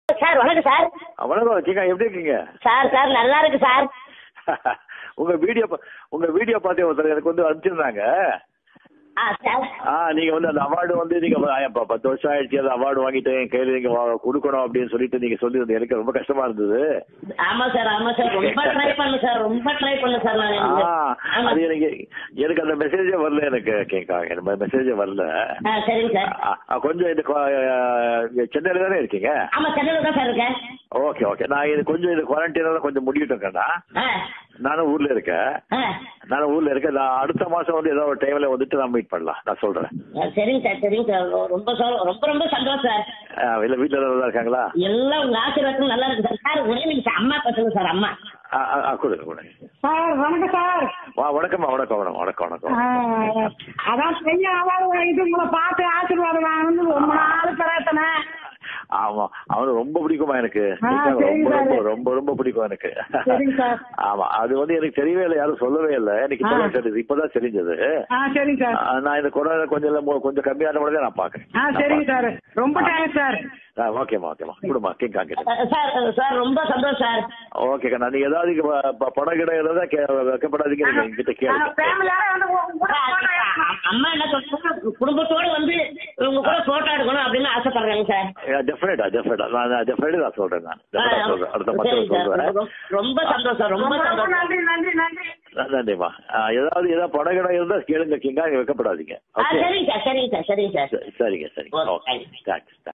Sir வணக்கம் sir வணக்கம் கிங்கா எப்படி இருக்கீங்க சார் சார் நல்லா இருக்கு சார் உங்க வீடியோ பா- உங்க வீடியோ பார்த்து ஒருத்தர் எனக்கு வந்து அனுப்பிச்சிருந்தாங்க ஆ சார் ஆ நீங்க வந்து அந்த அவார்டு வந்து நீங்க வ- இப்ப பத்து வருஷம் ஆயிடுச்சு அந்த அவார்டு வாங்கிட்டு என் கையில நீங்க வா- கொடுக்கணும் அப்படின்னு சொல்லிட்டு நீங்க சொல்லியிருந்தீங்க எனக்கு ரொம்ப கஷ்டமா இருந்தது ஆமா சார் ஆமா சார் ரொம்ப ட்ரை பண்ணு சார் ரொம்ப ட்ரை பண்ணு சார் நான் ஆ, ஆமா அது எனக்கு எனக்கு அந்த மெசேஜே வரல எனக்கு கேக்கா எனக்கு மெசேஜே வரல ஆ சரிங்க சார் ஆ, ஆ, கொஞ்சம் இந்த கொ- ஆ, சென்னையில தானே இருக்கீங்க ஆமா சென்னையில் தான் சார் இருக்கேன் ஓகே ஓகே நான் இது கொஞ்சம் இது குவாரண்டைனால கொஞ்சம் முடியட்டும்க்கண்ணா ஆ நானும் ஊர்ல இருக்கேன் ஆ நானும் ஊர்ல இருக்கேன் நான் அடுத்த மாசம் வந்து ஏதோ ஒரு டைம்ல வந்துட்டு நான் மீட் பண்ணலாம் நான் சொல்றேன் ஆ, சரிங்க சார் சரிங்க சார் ரொம்ப சொ- ரொம்ப ரொம்ப சந்தோஷம் சார் ஆ, இல்ல வீட்டுல நல்லா இருக்காங்களா எல்லாம் உங்க ஆசீர்வாதம் நல்லா இருக்கு சார் சார் ஒரே நிமிஷம் அம்மா பேசுங்க சார் அம்மா ஆ, ஆ, ஆ, கொடுங்க கொடுங்க சார் வணக்கம் சார் வா வணக்கம்மா வணக்கம் வணக்கம் வணக்கம் வணக்கம் ஆ, அதான் பையன் அவார்டு இது உங்களை பார்த்து ஆசீர்வாதம் வாங்கணும்னு ரொம்ப நாள் பிரார்த்தனை ஆமா அவனு ரொம்ப பிடிக்குமா எனக்கு ஆ, ரொம்ப சரிங்க ரொம்ப சார். ரொம்ப ரொம்ப பிடிக்கும் எனக்கு சரிங்க சார். ஆமா அது வந்து எனக்கு தெரியவே இல்லை யாரும் சொல்லவே இல்லை எனக்கு இப்பதான் ஆ. தெரியுது இப்பதான் தெரிஞ்சது ஆ சரிங்க சார் ஆ, நான் இந்த கொரோனா கொஞ்சம் இல்ல, மு- கொஞ்சம் கம்மியான கூட நான் பாக்குறேன் ஆ சரிங்க சார் ரொம்ப தேங்க்ஸ் சார் ஓகேம்மா ஓகேம்மா கொடுமா கிங் காங்கிட்டு ஆ, சார் சார் ரொம்ப சந்தோஷம் சார் ஓகேக்கா நான் நீங்க ஏதாவது இங்க ப- ப- படம் கிட ஏதாவது கே- வைக்கப்படாதீங்க நீங்க என்கிட்ட நாங்க கேளுங்க ஃபேமிலியோட வந்து உங்க கூட photo எடுக்கணும். அம்மா என்ன சொல்றாங்க குடும்பத்தோட வந்து உங்க கூட போட்டோ எடுக்கணும் அப்படின்னு ஆசைப்படுறாங்க சார் டெஃபினட்டா டெஃபினட்டா நான் டெஃபினட்டா நான் சொல்றேன் நான் definite ஆ சொல்றேன் அடுத்த பத்து சரிங்க சார் சொல்றேன் ரொம்ப- ரொம்ப சந்தோஷம் ரொம்ப ரொம்ப ரொம்ப சந்தோஷம் நன்றி நன்றி நன்றி நன்றிம்மா ஆ, ஏதாவது ஏதாவது படம் கிட இருந்தா கேளுங்க கிங்கா இங்க வைக்கப்படாதீங்க ஆ ஓகே சரிங்க சார் சரிங்க சார் சரிங்க சார் சரிங்க சரிங்க ஓகே. Okay thanks